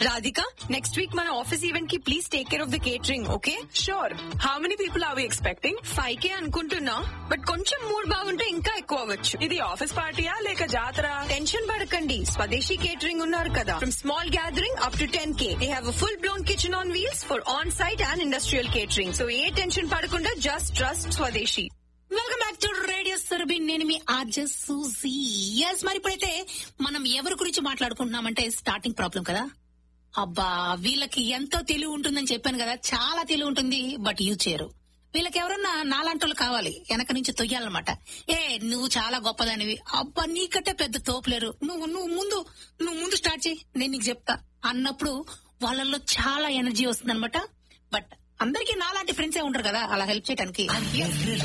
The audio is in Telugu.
రాధిక నెక్స్ట్ వీక్ మన ఆఫీస్ ఈవెంట్ కి please take care of the catering okay sure how many people are we expecting five K అనుకుంటున్నా బట్ కొంచెం మూడ్ బాగుంటే ఇంకా ఎక్కువ అవ్వచ్చు ఇది ఆఫీస్ పార్టీయా లేక జాతర టెన్షన్ పడకండి స్వదేశీ కేటరింగ్ ఉన్నారు కదా from small gathering up to ten K they have full blown kitchen on wheels for on site and industrial catering so ఏ టెన్షన్ పడకుండా just trust Swadeshi welcome back to radio Surabhi నేను మీ ఆర్జ సూజీ ఎస్ మరి ఇప్పుడైతే మనం ఎవరి గురించి మాట్లాడుకుంటున్నామంటే స్టార్టింగ్ ప్రాబ్లం కదా అబ్బా వీళ్ళకి ఎంతో తెలివి ఉంటుందని చెప్పాను కదా చాలా తెలివి ఉంటుంది బట్ యూజ్ చేయరు వీళ్ళకి ఎవరన్నా నాలాంటి కావాలి వెనక నుంచి తొయ్యాలన్నమాట ఏ నువ్వు చాలా గొప్పదానివి అబ్బా నీకంటే పెద్ద తోపులేరు నువ్వు నువ్వు ముందు నువ్వు ముందు స్టార్ట్ చేయి నేను నీకు చెప్తా అన్నప్పుడు వాళ్ళల్లో చాలా ఎనర్జీ వస్తుంది బట్ అందరికీ నాలాంటి ఫ్రెండ్సే ఉంటారు కదా అలా హెల్ప్ చేయడానికి